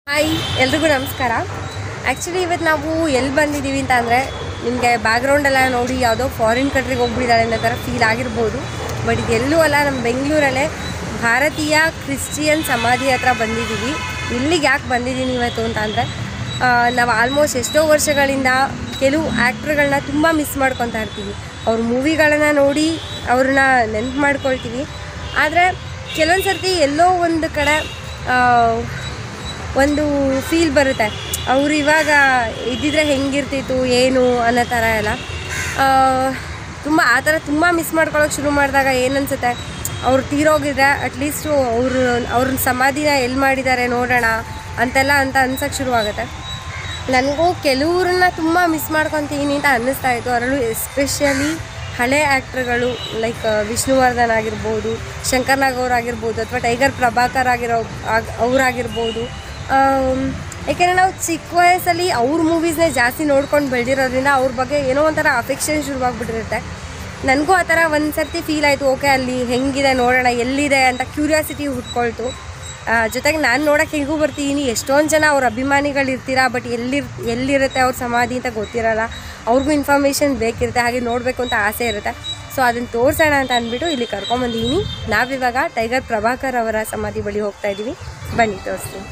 hi ಎಲ್ರಿಗೂ ನಮಸ್ಕಾರ actually ಇವತ್ತು ನಾವು ಎಲ್ಲಿ ಬಂದಿದ್ದೀವಿ ಅಂತ ಅಂದರೆ ನಿಮಗೆ ಬ್ಯಾಕ್ಗ್ರೌಂಡ್ ಎಲ್ಲ ನೋಡಿ ಯಾವುದೋ ಫಾರಿನ್ ಕಂಟ್ರಿಗೆ ಹೋಗ್ಬಿಟ್ಟಿದ್ದಾರೆ ಅನ್ನೋ ಥರ ಫೀಲ್ ಆಗಿರ್ಬೋದು ಬಟ್ ಇದು ಎಲ್ಲೂ ಅಲ್ಲ ನಮ್ಮ ಬೆಂಗಳೂರಲ್ಲೇ ಭಾರತೀಯ ಕ್ರಿಶ್ಚಿಯನ್ ಸಮಾಧಿ ಹತ್ರ ಬಂದಿದ್ದೀವಿ ಇಲ್ಲಿಗೆ ಯಾಕೆ ಬಂದಿದ್ದೀನಿ ಇವತ್ತು ಅಂತ ಅಂದರೆ ನಾವು ಆಲ್ಮೋಸ್ಟ್ ಎಷ್ಟೋ ವರ್ಷಗಳಿಂದ ಕೆಲವು ಆ್ಯಕ್ಟ್ರ್ಗಳನ್ನ ತುಂಬ ಮಿಸ್ ಮಾಡ್ಕೊತಾ ಇರ್ತೀವಿ ಅವ್ರ ಮೂವಿಗಳನ್ನು ನೋಡಿ ಅವ್ರನ್ನ ನೆನ್ಪು ಮಾಡ್ಕೊಳ್ತೀವಿ ಆದರೆ ಕೆಲವೊಂದು ಸರ್ತಿ ಎಲ್ಲೋ ಒಂದು ಕಡೆ ಆ, ಒಂದು ಫೀಲ್ ಬರುತ್ತೆ ಅವ್ರು ಇವಾಗ ಇದ್ದಿದ್ರೆ ಹೆಂಗಿರ್ತಿತ್ತು ಏನು ಅನ್ನೋ ಥರ ಎಲ್ಲ ತುಂಬ ಆ ಥರ ತುಂಬ ಮಿಸ್ ಮಾಡ್ಕೊಳ್ಳೋಕೆ ಶುರು ಮಾಡಿದಾಗ ಏನನ್ಸುತ್ತೆ ಅವ್ರು ತೀರೋಗಿದ್ರೆ ಅಟ್ಲೀಸ್ಟು ಅವರು ಅವ್ರ ಸಮಾಧಿನ ಎಲ್ಲಿ ಮಾಡಿದ್ದಾರೆ ನೋಡೋಣ ಅಂತೆಲ್ಲ ಅಂತ ಅನ್ಸೋಕ್ಕೆ ಶುರುವಾಗುತ್ತೆ ನನಗೂ ಕೆಲವ್ರನ್ನ ತುಂಬ ಮಿಸ್ ಮಾಡ್ಕೊತೀನಿ ಅಂತ ಅನ್ನಿಸ್ತಾ ಇತ್ತು ಅದರಲ್ಲೂ ಎಸ್ಪೆಷಲಿ ಹಳೆ ಆ್ಯಕ್ಟ್ರ್ಗಳು ಲೈಕ್ ವಿಷ್ಣುವರ್ಧನ್ ಆಗಿರ್ಬೋದು ಶಂಕರ್ ನಾಗ್ ಅವರಾಗಿರ್ಬೋದು ಅಥವಾ ಟೈಗರ್ ಪ್ರಭಾಕರ್ ಆಗಿರೋ ಆಗ್- ಅವರಾಗಿರ್ಬೋದು ಆಮ್, ಯಾಕೆಂದರೆ ನಾವು ಚಿಕ್ಕ ವಯಸ್ಸಲ್ಲಿ ಅವ್ರ ಮೂವೀಸ್ನೇ ಜಾಸ್ತಿ ನೋಡ್ಕೊಂಡು ಬೆಳೆದಿರೋದ್ರಿಂದ ಅವ್ರ ಬಗ್ಗೆ ಏನೋ ಒಂಥರ ಅಫೆಕ್ಷನ್ ಶುರುವಾಗ್ಬಿಟ್ಟಿರುತ್ತೆ ನನಗೂ ಆ ಥರ ಒಂದು ಸರ್ತಿ ಫೀಲ್ ಆಯಿತು ಓಕೆ ಅಲ್ಲಿ ಹೆಂಗಿದೆ ನೋಡೋಣ ಎಲ್ಲಿದೆ ಅಂತ ಕ್ಯೂರಿಯಾಸಿಟಿ ಹುಟ್ಕೊಳ್ತು ಆ, ಜೊತೆಗೆ ನಾನು ನೋಡೋಕೆ ಹೆಂಗೂ ಬರ್ತೀನಿ ಎಷ್ಟೊಂದು ಜನ ಅವ್ರ ಅಭಿಮಾನಿಗಳು ಇರ್ತೀರಾ ಬಟ್ ಎಲ್ಲಿ ಎಲ್ಲಿರುತ್ತೆ ಅವ್ರ ಸಮಾಧಿ ಅಂತ ಗೊತ್ತಿರಲ್ಲ ಅವ್ರಿಗೂ ಇನ್ಫಾರ್ಮೇಷನ್ ಬೇಕಿರುತ್ತೆ ಹಾಗೆ ನೋಡಬೇಕು ಅಂತ ಆಸೆ ಇರುತ್ತೆ ಸೊ ಅದನ್ನು ತೋರಿಸೋಣ ಅಂತ ಅಂದ್ಬಿಟ್ಟು ಇಲ್ಲಿ ಕರ್ಕೊಂಬಂದಿದ್ದೀನಿ ನಾವಿವಾಗ ಟೈಗರ್ ಪ್ರಭಾಕರ್ ಅವರ ಸಮಾಧಿ ಬಳಿ ಹೋಗ್ತಾ ಇದ್ದೀವಿ ಬನ್ನಿ ತೋರಿಸ್ತೀನಿ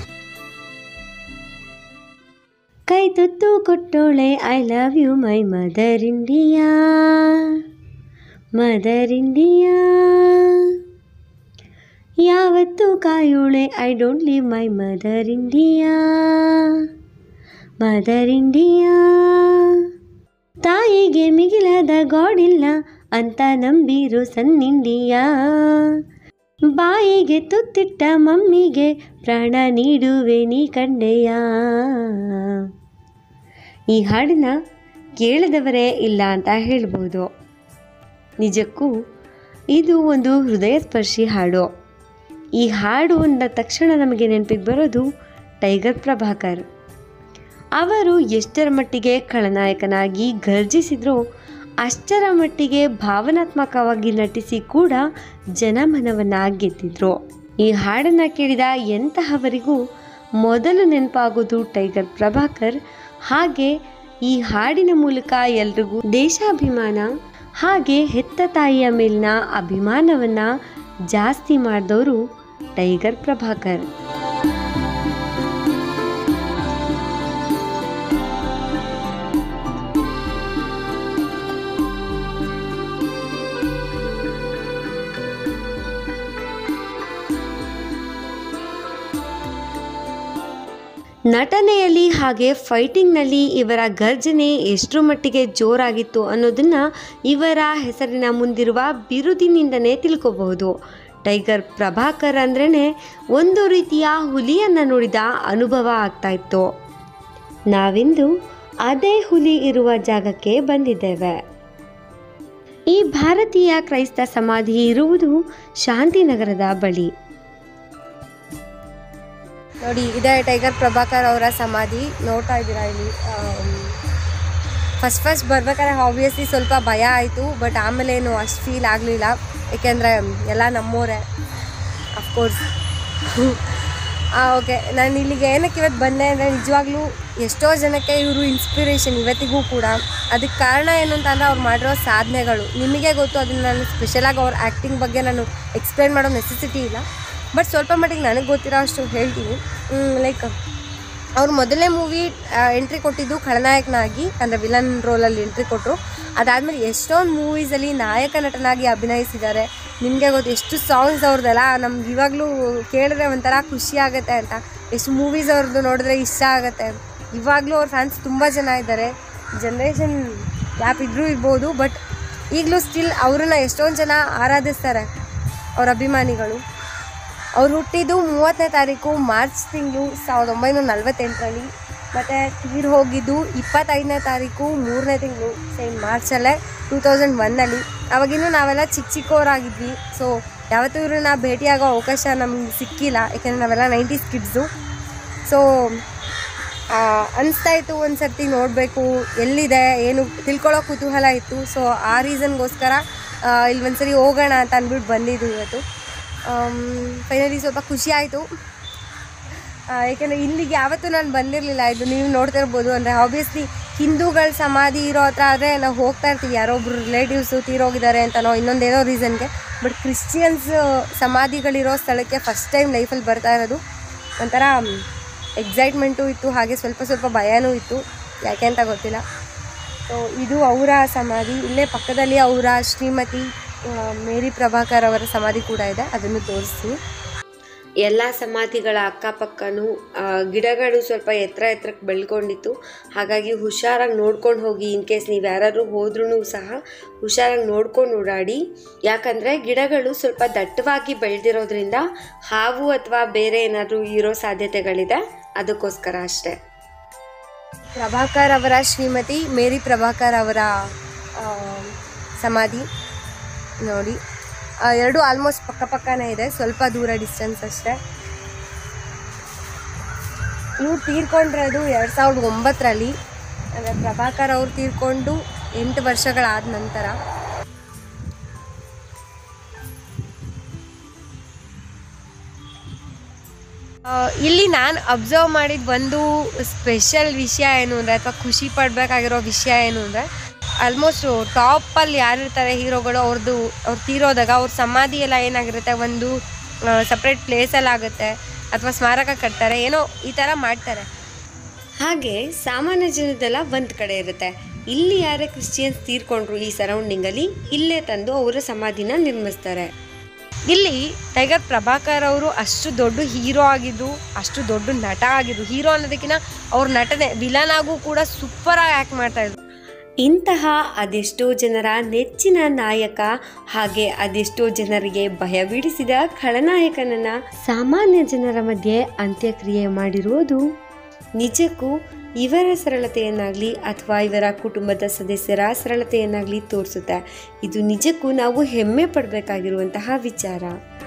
ಕೈ ತುತ್ತು ಕೊಟ್ಟೋಳೆ I love you my mother India mother India ಯಾವತ್ತು ಕಾಯೋಳೆ I don't leave my mother India mother India ತಾಯಿಗೆ ಮಿಗಿಲಾದ ಗಾಡಿಲ್ಲ ಅಂತ ನಂಬಿರು ಸನ್ ಇಂಡಿಯಾ ಬಾಯಿಗೆ ತುತ್ತಿಟ್ಟ ಮಮ್ಮಿಗೆ ಪ್ರಾಣ ನೀಡುವೆ ನೀ ಕಂಡೆಯ ಈ ಹಾಡನ್ನ ಕೇಳದವರೇ ಇಲ್ಲ ಅಂತ ಹೇಳ್ಬೋದು ನಿಜಕ್ಕೂ ಇದು ಒಂದು ಹೃದಯ ಸ್ಪರ್ಶಿ ಹಾಡು ಈ ಹಾಡು ಅಂದ ತಕ್ಷಣ ನಮಗೆ ನೆನಪಿಗೆ ಬರೋದು ಟೈಗರ್ ಪ್ರಭಾಕರ್ ಅವರು ಎಷ್ಟರ ಮಟ್ಟಿಗೆ ಖಳನಾಯಕನಾಗಿ ಗರ್ಜಿಸಿದ್ರೋ ಅಷ್ಟರ ಮಟ್ಟಿಗೆ ಭಾವನಾತ್ಮಕವಾಗಿ ನಟಿಸಿ ಕೂಡ ಜನಮನವನ್ನು ಗೆದ್ದಿದ್ರು ಈ ಹಾಡನ್ನು ಕೇಳಿದ ಎಂತಹವರಿಗೂ ಮೊದಲು ನೆನಪಾಗೋದು ಟೈಗರ್ ಪ್ರಭಾಕರ್ ಹಾಗೆ ಈ ಹಾಡಿನ ಮೂಲಕ ಎಲ್ರಿಗೂ ದೇಶಾಭಿಮಾನ ಹಾಗೆ ಹೆತ್ತ ತಾಯಿಯ ಮೇಲಿನ ಅಭಿಮಾನವನ್ನು ಜಾಸ್ತಿ ಮಾಡಿದವರು ಟೈಗರ್ ಪ್ರಭಾಕರ್ ನಟನೆಯಲ್ಲಿ ಹಾಗೆ ಫೈಟಿಂಗ್ನಲ್ಲಿ ಇವರ ಗರ್ಜನೆ ಎಷ್ಟರ ಮಟ್ಟಿಗೆ ಜೋರಾಗಿತ್ತು ಅನ್ನೋದನ್ನು ಇವರ ಹೆಸರಿನ ಮುಂದಿರುವ ಬಿರುದಿನಿಂದನೇ ತಿಳ್ಕೋಬಹುದು ಟೈಗರ್ ಪ್ರಭಾಕರ್ ಅಂದ್ರೇ ಒಂದು ರೀತಿಯ ಹುಲಿಯನ್ನು ನೋಡಿದ ಅನುಭವ ಆಗ್ತಾ ಇತ್ತು ನಾವಿಂದು ಅದೇ ಹುಲಿ ಇರುವ ಜಾಗಕ್ಕೆ ಬಂದಿದ್ದೇವೆ ಈ ಭಾರತೀಯ ಕ್ರೈಸ್ತ ಸಮಾಧಿ ಇರುವುದು ಶಾಂತಿನಗರದ ಬಳಿ ನೋಡಿ ಇದೇ ಟೈಗರ್ ಪ್ರಭಾಕರ್ ಅವರ ಸಮಾಧಿ ನೋಡ್ತಾ ಇದ್ದೀರಾ ಇಲ್ಲಿ ಫಸ್ಟ್ ಫಸ್ಟ್ ಬರ್ಬೇಕಾದ್ರೆ ಆಬ್ವಿಯಸ್ಲಿ ಸ್ವಲ್ಪ ಭಯ ಆಯಿತು ಬಟ್ ಆಮೇಲೆ ಏನು ಅಷ್ಟು ಫೀಲ್ ಆಗಲಿಲ್ಲ ಏಕೆಂದರೆ ಎಲ್ಲ ನಮ್ಮೋರೆ ಅಫ್ಕೋರ್ಸ್ ಓಕೆ ನಾನು ಇಲ್ಲಿಗೆ ಏನಕ್ಕೆ ಇವತ್ತು ಬಂದೆ ಅಂದರೆ ನಿಜವಾಗ್ಲೂ ಎಷ್ಟೋ ಜನಕ್ಕೆ ಇವರು ಇನ್ಸ್ಪಿರೇಷನ್ ಇವತ್ತಿಗೂ ಕೂಡ ಅದಕ್ಕೆ ಕಾರಣ ಏನು ಅಂತ ಅಂದರೆ ಅವ್ರು ಮಾಡಿರೋ ಸಾಧನೆಗಳು ನಿಮಗೆ ಗೊತ್ತು ಅದನ್ನು ನಾನು ಸ್ಪೆಷಲಾಗಿ ಅವ್ರ ಆ್ಯಕ್ಟಿಂಗ್ ಬಗ್ಗೆ ನಾನು ಎಕ್ಸ್ಪ್ಲೇನ್ ಮಾಡೋ ನೆಸೆಸಿಟಿ ಇಲ್ಲ ಬಟ್ ಸ್ವಲ್ಪ ಮಟ್ಟಿಗೆ ನನಗೆ ಗೊತ್ತಿರೋ ಅಷ್ಟು ಹೇಳ್ತೀನಿ ಲೈಕ್ ಅವ್ರು ಮೊದಲನೇ ಮೂವಿ ಎಂಟ್ರಿ ಕೊಟ್ಟಿದ್ದು ಖಳನಾಯಕನಾಗಿ ಅಂದರೆ ವಿಲನ್ ರೋಲಲ್ಲಿ ಎಂಟ್ರಿ ಕೊಟ್ಟರು ಅದಾದಮೇಲೆ ಎಷ್ಟೊಂದು ಮೂವೀಸಲ್ಲಿ ನಾಯಕ ನಟನಾಗಿ ಅಭಿನಯಿಸಿದ್ದಾರೆ ನಿಮಗೆ ಗೊತ್ತು ಎಷ್ಟು ಸಾಂಗ್ಸ್ ಅವ್ರದ್ದೆಲ್ಲ ನಮ್ಗೆ ಇವಾಗಲೂ ಕೇಳಿದ್ರೆ ಒಂಥರ ಖುಷಿ ಆಗುತ್ತೆ ಅಂತ ಎಷ್ಟು ಮೂವೀಸ್ ಅವ್ರದ್ದು ನೋಡಿದ್ರೆ ಇಷ್ಟ ಆಗುತ್ತೆ ಇವಾಗಲೂ ಅವ್ರ ಫ್ಯಾನ್ಸ್ ತುಂಬ ಜನ ಇದ್ದಾರೆ ಜನ್ರೇಷನ್ ಗ್ಯಾಪ್ ಇದ್ರೂ ಇರ್ಬೋದು ಬಟ್ ಈಗಲೂ ಸ್ಟಿಲ್ ಅವ್ರನ್ನ ಎಷ್ಟೊಂದು ಜನ ಆರಾಧಿಸ್ತಾರೆ ಅವ್ರ ಅಭಿಮಾನಿಗಳು ಅವ್ರು ಹುಟ್ಟಿದ್ದು ಮೂವತ್ತನೇ ತಾರೀಕು ಮಾರ್ಚ್ ತಿಂಗಳು ಸಾವಿರದ ಒಂಬೈನೂರ ನಲ್ವತ್ತೆಂಟರಲ್ಲಿ ಮತ್ತು ತೀರು ಹೋಗಿದ್ದು ಇಪ್ಪತ್ತೈದನೇ ತಾರೀಕು ಮೂರನೇ ತಿಂಗಳು ಸೇಮ್ ಮಾರ್ಚಲ್ಲೇ ಟೂ ತೌಸಂಡ್ ಒನ್ನಲ್ಲಿ ಅವಾಗಿನ್ನೂ ನಾವೆಲ್ಲ ಚಿಕ್ಕ ಚಿಕ್ಕವರಾಗಿದ್ವಿ ಸೊ ಯಾವತ್ತೂ ಇವ್ರನ್ನ ಭೇಟಿಯಾಗೋ ಅವಕಾಶ ನಮ್ಗೆ ಸಿಕ್ಕಿಲ್ಲ ಯಾಕೆಂದರೆ ನಾವೆಲ್ಲ ನೈಂಟೀಸ್ ಕಿಡ್ಸು ಸೊ ಅನಿಸ್ತಾ ಇತ್ತು ಒಂದು ಸರ್ತಿ ನೋಡಬೇಕು ಎಲ್ಲಿದೆ ಏನು ತಿಳ್ಕೊಳ್ಳೋ ಕುತೂಹಲ ಇತ್ತು ಸೊ ಆ ರೀಸನ್ಗೋಸ್ಕರ ಇಲ್ಲಿ ಒಂದ್ಸರಿ ಹೋಗೋಣ ಅಂತ ಅಂದ್ಬಿಟ್ಟು ಬಂದಿದ್ದು ಇವತ್ತು ಫೈನಲಿ ಸ್ವಲ್ಪ ಖುಷಿ ಆಯಿತು ಏಕೆಂದರೆ ಇಲ್ಲಿಗೆ ಯಾವತ್ತೂ ನಾನು ಬಂದಿರಲಿಲ್ಲ ಇದು ನೀವು ನೋಡ್ತಿರ್ಬೋದು ಅಂದರೆ ಆಬ್ವಿಯಸ್ಲಿ ಹಿಂದೂಗಳ ಸಮಾಧಿ ಇರೋ ಹತ್ರ ಆದರೆ ನಾವು ಹೋಗ್ತಾ ಇರ್ತೀವಿ ಯಾರೋ ಒಬ್ರು ರಿಲೇಟಿವ್ಸು ತೀರೋಗಿದ್ದಾರೆ ಅಂತನೋ ಇನ್ನೊಂದೇನೋ ರೀಸನ್ಗೆ ಬಟ್ ಕ್ರಿಶ್ಚಿಯನ್ಸ್ ಸಮಾಧಿಗಳಿರೋ ಸ್ಥಳಕ್ಕೆ ಫಸ್ಟ್ ಟೈಮ್ ಲೈಫಲ್ಲಿ ಬರ್ತಾ ಇರೋದು ಒಂಥರ ಎಕ್ಸೈಟ್ಮೆಂಟು ಇತ್ತು ಹಾಗೆ ಸ್ವಲ್ಪ ಸ್ವಲ್ಪ ಭಯನೂ ಇತ್ತು ಯಾಕೆ ಅಂತ ಗೊತ್ತಿಲ್ಲ ಸೊ ಇದು ಅವರ ಸಮಾಧಿ ಇಲ್ಲೇ ಪಕ್ಕದಲ್ಲಿ ಅವರ ಶ್ರೀಮತಿ ಆ, ಮೇರಿ ಪ್ರಭಾಕರ್ ಅವರ ಸಮಾಧಿ ಕೂಡ ಇದೆ ಅದನ್ನು ತೋರಿಸ್ತೀನಿ ಎಲ್ಲ ಸಮಾಧಿಗಳ ಅಕ್ಕಪಕ್ಕನೂ ಆ, ಗಿಡಗಳು ಸ್ವಲ್ಪ ಎತ್ತರ ಎತ್ತರಕ್ಕೆ ಬೆಳ್ಕೊಂಡಿತ್ತು ಹಾಗಾಗಿ ಹುಷಾರಾಗಿ ನೋಡ್ಕೊಂಡು ಹೋಗಿ ಇನ್ ಕೇಸ್ ನೀವು ಯಾರಾದ್ರೂ ಹೋದ್ರೂ ಸಹ ಹುಷಾರಾಗಿ ನೋಡ್ಕೊಂಡು ಓಡಾಡಿ ಯಾಕಂದರೆ ಗಿಡಗಳು ಸ್ವಲ್ಪ ದಟ್ಟವಾಗಿ ಬೆಳೆದಿರೋದ್ರಿಂದ ಹಾವು ಅಥವಾ ಬೇರೆ ಏನಾದರೂ ಇರೋ ಸಾಧ್ಯತೆಗಳಿದೆ ಅದಕ್ಕೋಸ್ಕರ ಅಷ್ಟೇ ಪ್ರಭಾಕರ್ ಅವರ ಶ್ರೀಮತಿ ಮೇರಿ ಪ್ರಭಾಕರ್ ಅವರ ಆ, ಸಮಾಧಿ ನೋಡಿ ಆ, ಎರಡು ಆಲ್ಮೋಸ್ಟ್ ಪಕ್ಕ ಪಕ್ಕನೇ ಇದೆ ಸ್ವಲ್ಪ ದೂರ ಡಿಸ್ಟೆನ್ಸ್ ಅಷ್ಟೇ ಇವ್ರು ತೀರ್ಕೊಂಡಿರೋದು ಎರಡು ಸಾವಿರದ ಒಂಬತ್ತರಲ್ಲಿ ಅಂದರೆ ಪ್ರಭಾಕರ್ ಅವ್ರು ತೀರ್ಕೊಂಡು ಎಂಟು ವರ್ಷಗಳಾದ ನಂತರ ಆ, ಇಲ್ಲಿ ನಾನು ಅಬ್ಸರ್ವ್ ಮಾಡಿದ ಒಂದು ಸ್ಪೆಷಲ್ ವಿಷಯ ಏನು ಅಂದರೆ ಅಥವಾ ಖುಷಿ ಪಡಬೇಕಾಗಿರೋ ವಿಷಯ ಏನು ಅಂದರೆ ಆಲ್ಮೋಸ್ಟ್ ಟಾಪಲ್ಲಿ ಯಾರಿರ್ತಾರೆ ಹೀರೋಗಳು ಅವ್ರದ್ದು ಅವ್ರು ತೀರೋದಾಗ ಅವ್ರ ಸಮಾಧಿ ಎಲ್ಲ ಏನಾಗಿರುತ್ತೆ ಒಂದು ಸಪ್ರೇಟ್ ಪ್ಲೇಸಲ್ಲಿ ಆಗುತ್ತೆ ಅಥವಾ ಸ್ಮಾರಕ ಕಟ್ತಾರೆ ಏನೋ ಈ ಥರ ಮಾಡ್ತಾರೆ ಹಾಗೆ ಸಾಮಾನ್ಯ ಜನದೆಲ್ಲ ಒಂದು ಕಡೆ ಇರುತ್ತೆ ಇಲ್ಲಿ ಯಾರೇ ಕ್ರಿಶ್ಚಿಯನ್ಸ್ ತೀರ್ಕೊಂಡ್ರು ಈ ಸರೌಂಡಿಂಗಲ್ಲಿ ಇಲ್ಲೇ ತಂದು ಅವರ ಸಮಾಧಿನ ನಿರ್ಮಿಸ್ತಾರೆ ಇಲ್ಲಿ ಟೈಗರ್ ಪ್ರಭಾಕರ್ ಅವರು ಅಷ್ಟು ದೊಡ್ಡ ಹೀರೋ ಆಗಿದ್ದು ಅಷ್ಟು ದೊಡ್ಡ ನಟ ಆಗಿದ್ದು ಹೀರೋ ಅನ್ನೋದಕ್ಕಿಂತ ಅವ್ರ ನಟನೆ ವಿಲನ್ ಆಗೂ ಕೂಡ ಸೂಪರಾಗಿ ಆ್ಯಕ್ಟ್ ಮಾಡ್ತಾ ಇದ್ರು ಇಂತಹ ಅದೆಷ್ಟೋ ಜನರ ನೆಚ್ಚಿನ ನಾಯಕ ಹಾಗೆ ಅದೆಷ್ಟೋ ಜನರಿಗೆ ಭಯ ಬೀಡಿಸಿದ ಖಳನಾಯಕನನ್ನ ಸಾಮಾನ್ಯ ಜನರ ಮಧ್ಯೆ ಅಂತ್ಯಕ್ರಿಯೆ ಮಾಡಿರುವುದು ನಿಜಕ್ಕೂ ಇವರ ಸರಳತೆಯನ್ನಾಗಲಿ ಅಥವಾ ಇವರ ಕುಟುಂಬದ ಸದಸ್ಯರ ಸರಳತೆಯನ್ನಾಗಲಿ ತೋರಿಸುತ್ತೆ ಇದು ನಿಜಕ್ಕೂ ನಾವು ಹೆಮ್ಮೆ ಪಡಬೇಕಾಗಿರುವಂತಹ ವಿಚಾರ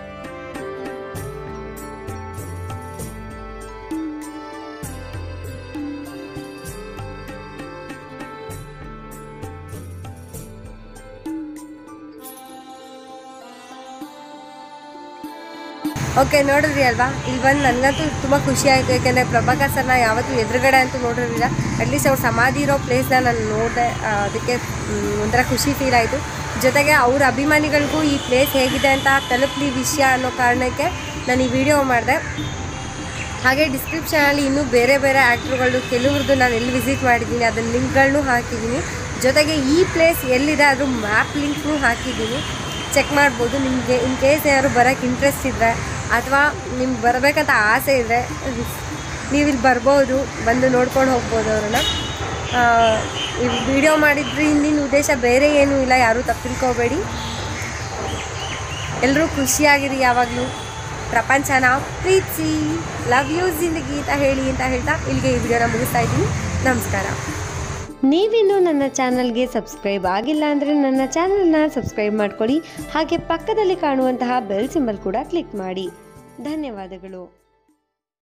ಓಕೆ ನೋಡಿದ್ರಿ ಅಲ್ವಾ ಇಲ್ಲಿ ಬಂದು ನನಗಂತೂ ತುಂಬ ಖುಷಿ ಆಯಿತು ಯಾಕೆಂದರೆ ಪ್ರಭಾಕರ್ ಸರ್ನ ಯಾವತ್ತೂ ಎದುರುಗಡೆ ಅಂತೂ ನೋಡಿರಲಿಲ್ಲ ಅಟ್ಲೀಸ್ಟ್ ಅವ್ರ ಸಮಾಧಿ ಇರೋ ಪ್ಲೇಸ್ನ ನಾನು ನೋಡಿದೆ ಅದಕ್ಕೆ ಮ್, ಒಂಥರ ಖುಷಿ ಫೀಲ್ ಆಯಿತು ಜೊತೆಗೆ ಅವ್ರ ಅಭಿಮಾನಿಗಳಿಗೂ ಈ ಪ್ಲೇಸ್ ಹೇಗಿದೆ ಅಂತ ತಲುಪಲಿ ವಿಷಯ ಅನ್ನೋ ಕಾರಣಕ್ಕೆ ನಾನು ಈ ವಿಡಿಯೋ ಮಾಡಿದೆ ಹಾಗೆ ಡಿಸ್ಕ್ರಿಪ್ಷನಲ್ಲಿ ಇನ್ನೂ ಬೇರೆ ಬೇರೆ ಆ್ಯಕ್ಟ್ರುಗಳು ಕೆಲವ್ರದ್ದು ನಾನು ಎಲ್ಲಿ ವಿಸಿಟ್ ಮಾಡಿದ್ದೀನಿ ಅದನ್ನ ಲಿಂಕ್ಗಳನ್ನೂ ಹಾಕಿದ್ದೀನಿ ಜೊತೆಗೆ ಈ ಪ್ಲೇಸ್ ಎಲ್ಲಿದೆ ಅದು ಮ್ಯಾಪ್ ಲಿಂಕ್ನೂ ಹಾಕಿದ್ದೀನಿ ಚೆಕ್ ಮಾಡ್ಬೋದು ನಿಮಗೆ ಇನ್ ಕೇಸ್ ಏನಾದ್ರು ಬರೋಕ್ಕೆ ಇಂಟ್ರೆಸ್ಟ್ ಇದ್ದರೆ ಅಥವಾ ನಿಮ್ಗೆ ಬರಬೇಕಂತ ಆಸೆ ಇದ್ದರೆ ನೀವು ಇಲ್ಲಿ ಬರ್ಬೋದು ಬಂದು ನೋಡ್ಕೊಂಡು ಹೋಗ್ಬೋದು ಅವ್ರನ್ನ ಆ, ಈ ವಿಡಿಯೋ ಮಾಡಿದ್ರೆ ಹಿಂದಿನ ಉದ್ದೇಶ ಬೇರೆ ಏನೂ ಇಲ್ಲ ಯಾರೂ ತಪ್ಪು ತಿಳ್ಕೊಬೇಡಿ ಎಲ್ಲರೂ ಖುಷಿಯಾಗಿರಿ ಯಾವಾಗಲೂ ಪ್ರಪಂಚನ ಪ್ರೀತಿಸಿ ಲವ್ ಯು ಜಿಂದಗಿ ಅಂತ ಹೇಳಿ ಅಂತ ಹೇಳ್ತಾ ಇಲ್ಲಿಗೆ ಈ ವಿಡಿಯೋನ ಮುಗಿಸ್ತಾ ಇದ್ದೀನಿ ನಮಸ್ಕಾರ ನೀವಿನ್ನೂ ನನ್ನ ಚಾನಲ್ಗೆ ಸಬ್ಸ್ಕ್ರೈಬ್ ಆಗಿಲ್ಲ ಅಂದರೆ ನನ್ನ ಚಾನಲ್ನ ಸಬ್ಸ್ಕ್ರೈಬ್ ಮಾಡ್ಕೊಳ್ಳಿ ಹಾಗೆ ಪಕ್ಕದಲ್ಲಿ ಕಾಣುವಂತಹ ಬೆಲ್ ಸಿಂಬಲ್ ಕೂಡ ಕ್ಲಿಕ್ ಮಾಡಿ ಧನ್ಯವಾದಗಳು